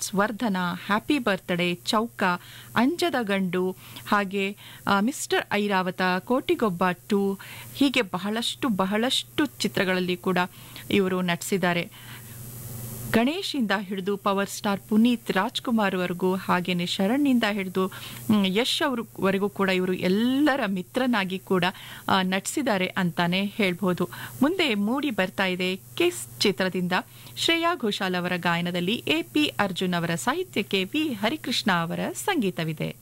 ವರ್ಧನ happy birthday ಚೌಕ ಅಂಜದ ಗಂಡು ಹಾಗೆ ಆ, ಮಿಸ್ಟರ್ ಐರಾವತ ಕೋಟಿಗೊಬ್ಬ ಟು ಹೀಗೆ ಬಹಳಷ್ಟು ಬಹಳಷ್ಟು ಚಿತ್ರಗಳಲ್ಲಿ ಕೂಡ ಇವರು ನಟಿಸಿದ್ದಾರೆ ಗಣೇಶಿಂದ ಹಿಡಿದು ಪವರ್ ಸ್ಟಾರ್ ಪುನೀತ್ ರಾಜ್ಕುಮಾರ್ ವರೆಗೂ ಹಾಗೇನೆ ಶರಣ್ನಿಂದ ಹಿಡಿದು ಮ್, ಯಶ್ ಅವ್ರವರೆಗೂ ಕೂಡ ಇವರು ಎಲ್ಲರ ಮಿತ್ರನಾಗಿ ಕೂಡ ಆ, ನಟಿಸಿದ್ದಾರೆ ಅಂತಾನೆ ಹೇಳ್ಬೋದು ಮುಂದೆ ಮೂಡಿ ಬರ್ತಾ ಇದೆ ಕಿಸ್ ಚಿತ್ರದಿಂದ ಶ್ರೇಯಾ ಘೋಷಾಲ್ ಅವರ ಗಾಯನದಲ್ಲಿ ಎ ಪಿ ಅರ್ಜುನ್ ಅವರ ಸಾಹಿತ್ಯಕ್ಕೆ ವಿ ಹರಿಕೃಷ್ಣ ಅವರ ಸಂಗೀತವಿದೆ